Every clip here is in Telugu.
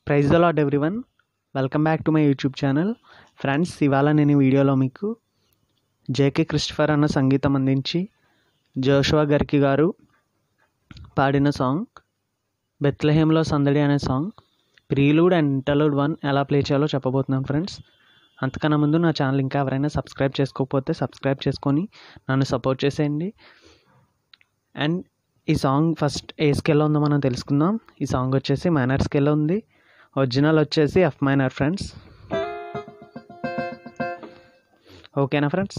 praise the Lord everyone welcome back to my YouTube channel friends ఇవాళ నేను ఈ వీడియోలో మీకు జేకే క్రిస్టఫర్ అన్న సంగీతం అందించి జోషువా గర్కి గారు పాడిన సాంగ్ బెత్లహేమ్లో సందడి అనే song prelude and interlude one ఎలా ప్లే చేయాలో చెప్పబోతున్నాను ఫ్రెండ్స్ అంతకన్నా ముందు నా ఛానల్ ఇంకా ఎవరైనా సబ్స్క్రైబ్ చేసుకోకపోతే సబ్స్క్రైబ్ చేసుకొని నన్ను సపోర్ట్ చేసేయండి అండ్ ఈ సాంగ్ ఫస్ట్ ఏ స్కేల్లో ఉందో మనం తెలుసుకుందాం ఈ సాంగ్ వచ్చేసి మైనర్ స్కేల్లో ఉంది ఒరిజినల్ వచ్చేసి ఎఫ్ మైనర్ ఫ్రెండ్స్ ఓకేనా ఫ్రెండ్స్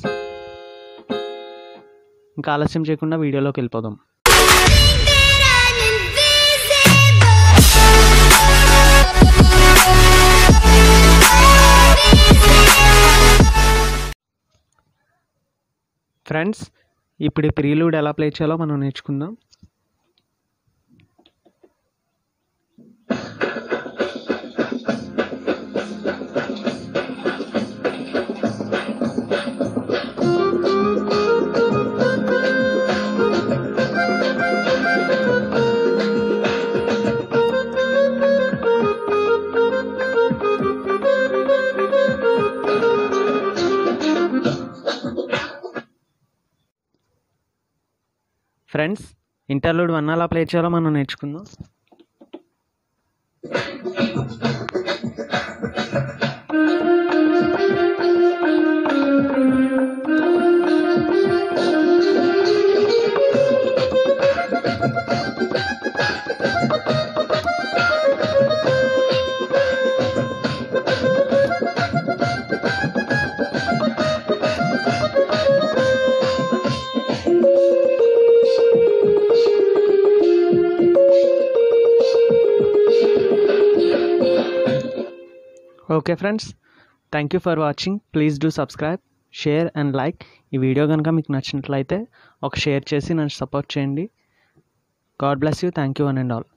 ఇంకా ఆలస్యం చేయకుండా వీడియోలోకి వెళ్ళిపోదాం ఫ్రెండ్స్ ఇప్పుడు ఈ ప్రీలూడ్ ఎలా ప్లే చేయాలో మనం నేర్చుకుందాం ఫ్రెండ్స్ ఇంటర్లూడ్ వన్ అలా ప్లే చేయాలో మనం నేర్చుకుందాం okay friends thank you for watching please do subscribe share and like ఈ వీడియో కనుక మీకు నచ్చినట్లయితే ఒక షేర్ చేసి నన్ను సపోర్ట్ చేయండి God bless you thank you one and all